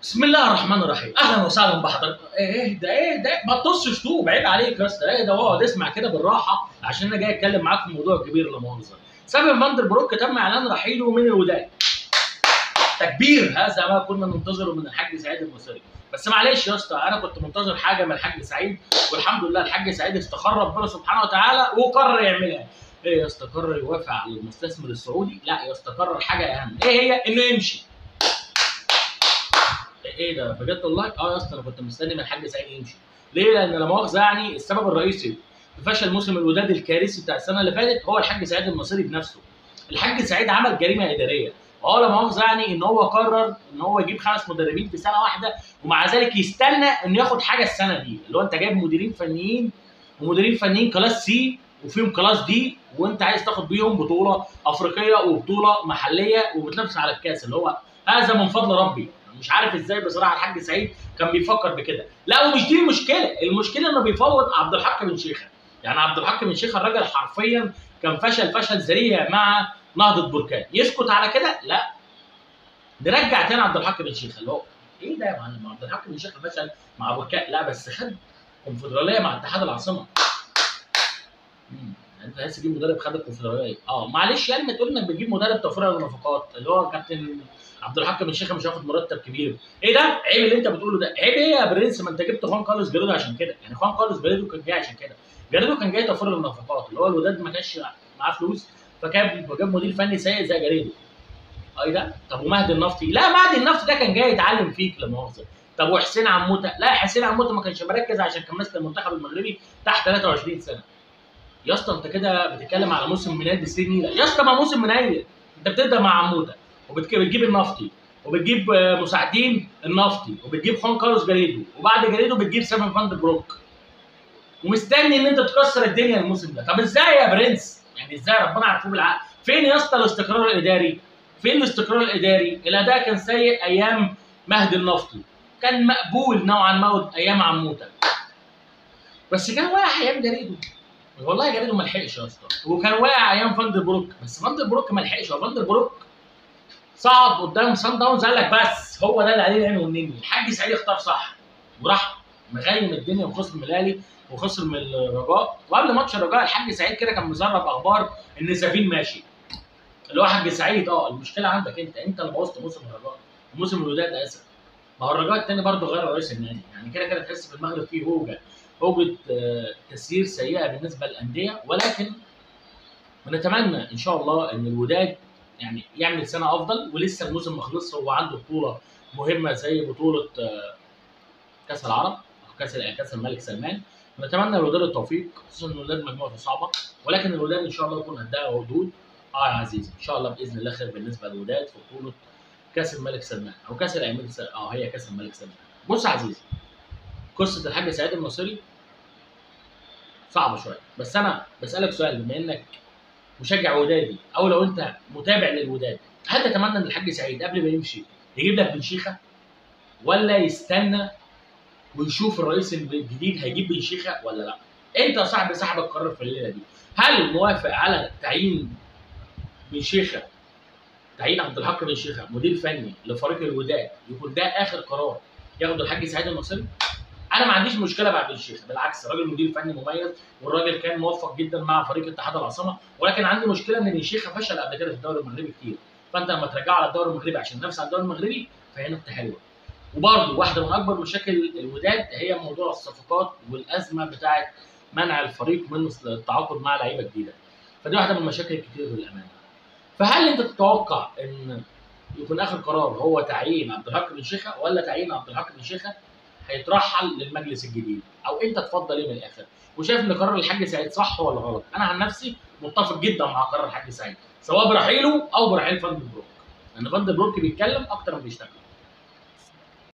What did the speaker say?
بسم الله الرحمن الرحيم اهلا وسهلا بحضرتك ايه ده ايه ده ما تطصش طوب عيب عليك يا اسطى ايه ده اقعد اسمع كده بالراحه عشان انا جاي اتكلم معاك في موضوع كبير لا مؤاخذه سيفن فاندر بروك تم اعلان رحيله من الوداد تكبير هذا ما كنا ننتظره من الحاج سعيد المصري بس معلش يا اسطى انا كنت منتظر حاجه من الحاج سعيد والحمد لله الحاج سعيد استخر ربنا سبحانه وتعالى وقرر يعملها ايه يا اسطى قرر يوافق على المستثمر السعودي لا يا اسطى قرر حاجه اهم ايه هي انه يمشي ايه ده بجد والله اه يا اسطى انا كنت مستني من الحاج سعيد يمشي ليه لان لا مؤاخذه يعني السبب الرئيسي في فشل موسم الوداد الكارثي بتاع السنه اللي فاتت هو الحاج سعيد المصري بنفسه الحاج سعيد عمل جريمه اداريه وهو لا مؤاخذه يعني ان هو قرر ان هو يجيب خمس مدربين في سنه واحده ومع ذلك يستنى انه ياخد حاجه السنه دي اللي هو انت جايب مديرين فنيين ومديرين فنيين كلاس سي وفيهم كلاس دي وانت عايز تاخد بيهم بطوله افريقيه وبطوله محليه وبتنافس على الكاس اللي هو هذا من فضل ربي مش عارف ازاي بصراحه الحاج سعيد كان بيفكر بكده لا ومش دي المشكله المشكله انه بيفوض عبد الحق بن شيخه يعني عبد الحق بن شيخه الراجل حرفيا كان فشل فشل ذريع مع نهضه بركان يسكت على كده لا نرجع تاني عبد الحق بن شيخه اللي هو ايه ده يا معلم عبد الحق بن شيخه فشل مع بركان لا بس خد كونفدراليه مع اتحاد العاصمه مم. انت عايز تجيب مدرب خد الكونفدراليه اه معلش يعني ما تقول انك بتجيب مدرب توفير النفقات اللي هو كابتن عبد الحق بن شيخه مش هياخد مرتب كبير ايه ده عيب اللي انت بتقوله ده عيب ايه يا برنس ما انت جبت خوان كارلوس جاريدو عشان كده يعني خوان كارلوس جاريدو كان جاي عشان كده جاريدو كان جاي توفير النفقات اللي هو الوداد ما كانش معاه فلوس فجاب جاب مدير فني سيء زي جاريدو اي ده طب ومهدي النفطي لا مهدي النفطي ده كان جاي يتعلم فيك لا مؤاخذه طب وحسين عموته لا حسين عموته ما كانش مركز عشان كان ماسك المنتخب المغربي تحت 23 سنه يا اسطى انت كده بتتكلم على موسم مناير بسنين نيله يا اسطى ما موسم مناير انت بتبدا مع عموته وبتجيب النفطي وبتجيب مساعدين النفطي وبتجيب خوان كارلوس جاريدو وبعد جاريدو بتجيب سيفن فاند بروك ومستني ان انت تكسر الدنيا الموسم ده طب ازاي يا برنس يعني ازاي ربنا عارفه بالعقل فين يا اسطى الاستقرار الاداري فين الاستقرار الاداري الاداء كان سيء ايام مهدي النفطي كان مقبول نوعا ما ايام عموته بس كان واقع ايام جاريدو والله جاريدو ما لحقش يا اسطى وكان واقع ايام فاندر بروك بس فاندر بروك ما لحقش هو فاندر بروك صعد قدام سان داونز قال لك بس هو ده اللي عليه العين والنني الحاج سعيد اختار صح وراح مغيم الدنيا وخسر من الاهلي وخسر من الرجاء وقبل ماتش الرجاء الحاج سعيد كده كان مسرب اخبار ان سفين ماشي اللي هو حاج سعيد اه المشكله عندك انت انت اللي بوظت موسم الرجاء موسم الوداد اسف ما هو الرجاء الثاني برضه غير رئيس النادي يعني كده كده تحس في المغرب فيه هوجه هوجه آه تسيير سيئه بالنسبه للانديه ولكن ونتمنى ان شاء الله ان الوداد يعني يعمل سنه افضل ولسه الموسم ما خلصش هو عنده بطوله مهمه زي بطوله آه كاس العرب او كاس كاس الملك سلمان نتمنى الوداد التوفيق خصوصا ان الوداد مجموعته صعبه ولكن الوداد ان شاء الله يكون قدها وردود اه يا عزيزي ان شاء الله باذن الله خير بالنسبه للوداد في بطوله كاس الملك سلمان او كاس الامير سل... اه هي كاس الملك سلمان بص يا عزيزي قصه الحاج سعيد المصري صعبه شويه بس انا بسالك سؤال بما انك مشجع ودادي او لو انت متابع للوداد هل تتمنى ان الحاج سعيد قبل ما يمشي يجيب لك بن شيخه ولا يستنى ويشوف الرئيس الجديد هيجيب بن شيخه ولا لا انت صاحب صاحب القرار في الليله دي هل موافق على تعيين بن شيخه تعيين عبد الحق بن شيخه مدير فني لفريق الوداد يكون ده اخر قرار ياخده الحاج سعيد المصري انا ما عنديش مشكله مع بن شيخه بالعكس راجل مدير فني مميز والراجل كان موفق جدا مع فريق اتحاد العاصمه ولكن عندي مشكله ان بن شيخه فشل قبل كده في الدوري المغربي كتير فانت لما ترجعه على الدوري المغربي عشان ينافس على الدوري المغربي فهي نقطه حلوه وبرضه واحده من اكبر مشاكل الوداد هي موضوع الصفقات والازمه بتاعه منع الفريق من التعاقد مع لعيبه جديده فدي واحده من المشاكل الكتير للامانه فهل انت تتوقع ان يكون اخر قرار هو تعيين عبد الحق بن شيخه ولا تعيين عبد الحق بن شيخه هيترحل للمجلس الجديد او انت تفضل ايه من الاخر وشايف ان قرار الحاج سعيد صح ولا غلط انا عن نفسي متفق جدا مع قرار الحاج سعيد سواء برحيله او برحيل فاند بروك لان فاند بروك بيتكلم اكتر ما بيشتغل